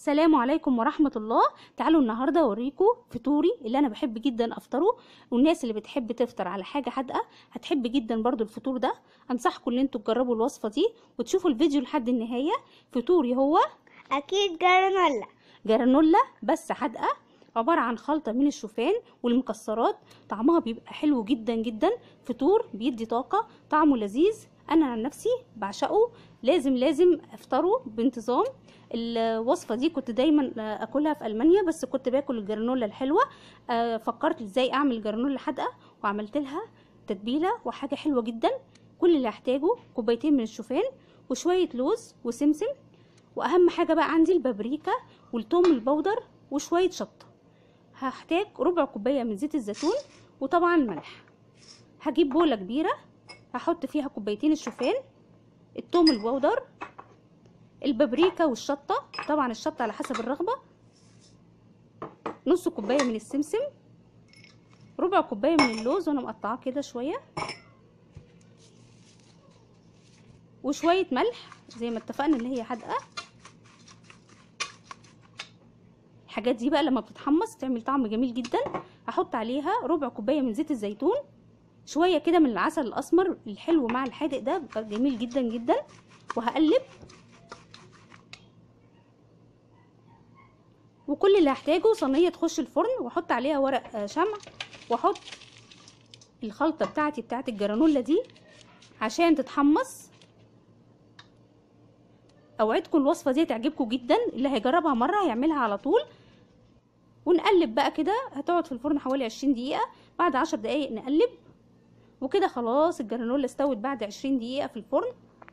السلام عليكم ورحمة الله تعالوا النهاردة اوريكم فطوري اللي انا بحب جدا افطره والناس اللي بتحب تفطر على حاجة حادقة هتحب جدا برضو الفطور ده انصحكم ان انتوا تجربوا الوصفة دي وتشوفوا الفيديو لحد النهاية فطوري هو اكيد جرانولا جرانولا بس حادقة عبارة عن خلطة من الشوفان والمكسرات طعمها بيبقى حلو جدا جدا فطور بيدي طاقة طعمه لذيذ انا عن نفسي بعشقه لازم لازم افطره بانتظام الوصفه دي كنت دايما اكلها في المانيا بس كنت باكل الجرانولا الحلوه فكرت ازاي اعمل جرانولا حادقه وعملت لها تتبيله وحاجه حلوه جدا كل اللي هحتاجه كوبايتين من الشوفان وشويه لوز وسمسم واهم حاجه بقى عندي البابريكا والثوم البودر وشويه شطه هحتاج ربع كوبايه من زيت الزيتون وطبعا الملح هجيب بوله كبيره هحط فيها كوبايتين الشوفان الثوم البودر البابريكا والشطة طبعا الشطة على حسب الرغبة نص كوباية من السمسم ربع كوباية من اللوز وانا مقطعاه كده شوية وشوية ملح زي ما اتفقنا ان هي حادقة الحاجات دي بقى لما بتتحمص تعمل طعم جميل جدا هحط عليها ربع كوباية من زيت الزيتون شويه كده من العسل الاسمر الحلو مع الحادق ده بيبقى جميل جدا جدا وهقلب وكل اللي هحتاجه صينيه تخش الفرن واحط عليها ورق شمع واحط الخلطه بتاعتي بتاعت الجرانولا دي عشان تتحمص اوعدكم الوصفه دي تعجبكم جدا اللي هيجربها مره هيعملها على طول ونقلب بقى كده هتقعد في الفرن حوالي 20 دقيقه بعد 10 دقايق نقلب وكده خلاص الجرانولا استوت بعد عشرين دقيقة في الفرن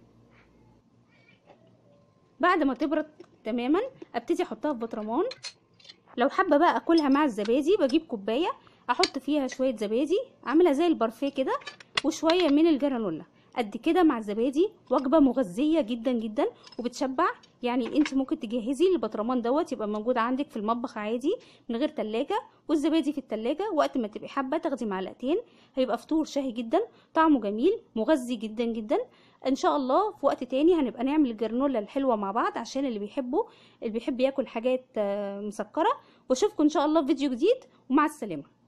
بعد ما تبرد تماما ابتدي احطها في بطرمان لو حابة بقى اكلها مع الزبادي بجيب كوباية احط فيها شوية زبادي اعملها زي البارفيه كده وشوية من الجرانولا قد كده مع الزبادي وجبه مغذيه جدا جدا وبتشبع يعني انت ممكن تجهزي البطرمان دوت يبقى موجود عندك في المطبخ عادي من غير تلاجة والزبادي في التلاجة وقت ما تبقي حابه تاخدي معلقتين هيبقى فطور شهي جدا طعمه جميل مغذي جدا جدا ان شاء الله في وقت تاني هنبقى نعمل الجرنولا الحلوه مع بعض عشان اللي بيحبوا اللي بيحب ياكل حاجات مسكره واشوفكم ان شاء الله في فيديو جديد ومع السلامه